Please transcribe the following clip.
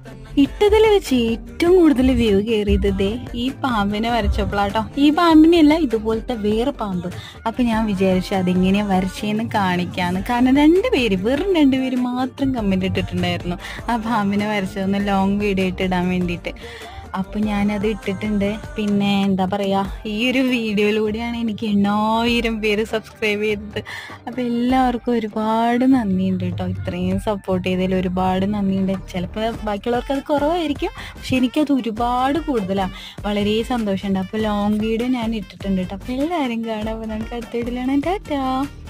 ഇട്ടതിൽ വെച്ച് ഏറ്റവും കൂടുതൽ വ്യൂ കയറിയത് ദേ ഈ പാമ്പിനെ വരച്ചപ്പോളാട്ടോ ഈ പാമ്പിനെയല്ല ഇതുപോലത്തെ വേറെ പാമ്പ് അപ്പൊ ഞാൻ വിചാരിച്ചു അതെങ്ങനെയാ വരച്ചേന്ന് കാണിക്കാന്ന് കാരണം രണ്ടുപേര് വെറും രണ്ടുപേര് മാത്രം കമന്റ് ഇട്ടിട്ടുണ്ടായിരുന്നു ആ പാമ്പിനെ വരച്ചതൊന്ന് ലോങ് വീഡിയോ ഇട്ട് ഇടാൻ വേണ്ടിയിട്ട് അപ്പൊ ഞാനത് ഇട്ടിട്ടുണ്ട് പിന്നെ എന്താ പറയാ ഈ ഒരു വീഡിയോയിലൂടെയാണ് എനിക്ക് എണ്ണായിരം പേര് സബ്സ്ക്രൈബ് ചെയ്തത് അപ്പൊ എല്ലാവർക്കും ഒരുപാട് നന്ദിയുണ്ട് കേട്ടോ ഇത്രയും സപ്പോർട്ട് ചെയ്തതിൽ ഒരുപാട് നന്ദിയുണ്ട് ചിലപ്പോൾ ബാക്കിയുള്ളവർക്ക് അത് കുറവായിരിക്കും പക്ഷെ എനിക്കത് ഒരുപാട് കൂടുതലാണ് വളരെ സന്തോഷമുണ്ട് അപ്പോൾ ലോങ് വീഡിയോ ഞാൻ ഇട്ടിട്ടുണ്ട് കേട്ടോ അപ്പോൾ എല്ലാവരും കാണാം അപ്പോൾ നമുക്ക് അടുത്ത വീഡിയോയിലാണ് ടാറ്റാ